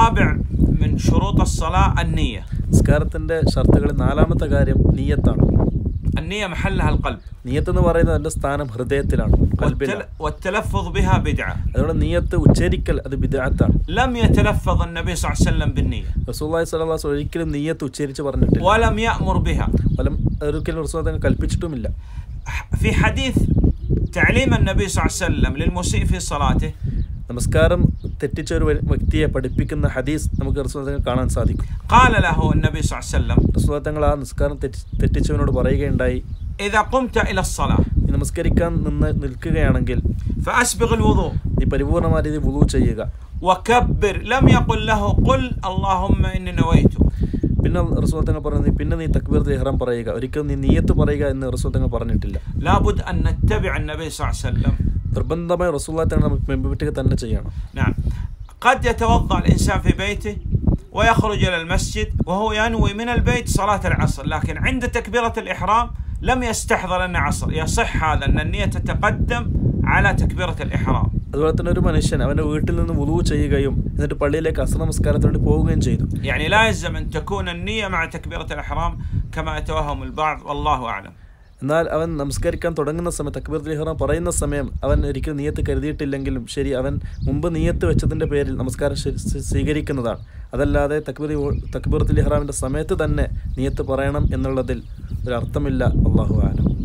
الرابع من شروط الصلاة النية നിസ്കാരത്തിൻ്റെ ഷർത്തുകളിൽ നാലാമത്തെ കാര്യം നീയത്താണ് النية محلها القلب നീയത്ത് എന്ന് പറയുന്നത് അതിൻ്റെ സ്ഥാനം ഹൃദയത്തിലാണ് കൽബിലാണ് والتل... والتلفظ بها بدعة അതുകൊണ്ട് നീയത്ത് ഉച്ചരിക്കൽ അത് ബിദാത്താണ് لم يتلفظ النبي صلى الله عليه وسلم بالنية റസൂല്ലായി സ്വലാസ് ഒരിക്കലും നീയത്ത് ഉച്ചരിച്ച് പറഞ്ഞിട്ടില്ല ولم يأمر بها ഫലം ഒരിക്കലും റസൂൽ തങ്ങൾ കൽപ്പിച്ചിട്ടുമില്ല في حديث تعليم النبي صلى الله عليه وسلم للمسيء في صلاته നമസ്കാരം തെറ്റിച്ച ഒരു വ്യ- വ്യക്തിയെ പഠിപ്പിക്കുന്ന ഹദീസ് നമുക്ക് റസൂൽ തങ്ങൾ കാണാൻ സാധിക്കും قال له النبي صلى الله عليه وسلم റസൂൽ തങ്ങൾ ആ നിസ്കാരം തെറ്റി തെറ്റിച്ചവനോട് പറയുകയുണ്ടായി إذا قمت إلى الصلاة നീ നമസ്കരിക്കാൻ നിന്ന് നിൽക്കുകയാണെങ്കിൽ فأسبغ الوضوء നീ പരിപൂർണമായ രീതിയിൽ വുളു ചെയ്യുക وكبر لم يقل له قل اللهم إني نويت പിന്നെ റസൂൽ തങ്ങൾ പറയുന്നത് പിന്നെ നീ തക്ബീർ ഇഹ്റാം പറയുക ഒരിക്കലും നീ നീയത്ത് പറയുക എന്ന് റസൂൽ തങ്ങൾ പറഞ്ഞിട്ടില്ല لابد أن نتبع النبي صلى الله عليه وسلم നിർബന്ധമായി റസൂൽ തങ്ങൾ നമുക്ക് പിൻപറ്റുക തന്നെ ചെയ്യണം نعم قد يتوضأ الإنسان في بيته ويخرج إلى المسجد وهو ينوي من البيت صلاة العصر لكن عند تكبيرة الإحرام لم يستحضر أن عصر يصح هذا أن النية تتقدم على تكبيرة الإحرام അതുപോലെ തന്നെ ഒരു മനുഷ്യൻ അവൻ്റെ വീട്ടിൽ നിന്ന് വുളു ചെയ്യുകയും എന്നിട്ട് പള്ളിയിലേക്ക് അസ്ര നമസ്കാരത്തിന് വേണ്ടി പോവുകയും ചെയ്തു يعني لا يلزم أن تكون النية مع تكبيرة الإحرام كما يتوهم البعض والله أعلم എന്നാൽ അവൻ നമസ്കരിക്കാൻ തുടങ്ങുന്ന സമയം തക്ബീർ ഇഹ്റാം പറയുന്ന സമയം അവൻ ഒരിക്കലും നീയത്ത് കരുതിയിട്ടില്ലെങ്കിലും ശരി അവൻ മുമ്പ് നീയത്ത് വെച്ചതിൻ്റെ പേരിൽ നമസ്കാരം ശരി- സ്വീ- സ്വീകരിക്കുന്നതാണ് അതല്ലാതെ തക്ബീർ തക്ബീർ ഇഹ്റാമിൻ്റെ സമയത്ത് തന്നെ നീയത്ത് പറയണം എന്നുള്ളതിൽ ഒരു അർത്ഥമില്ല അള്ളാഹു ആലം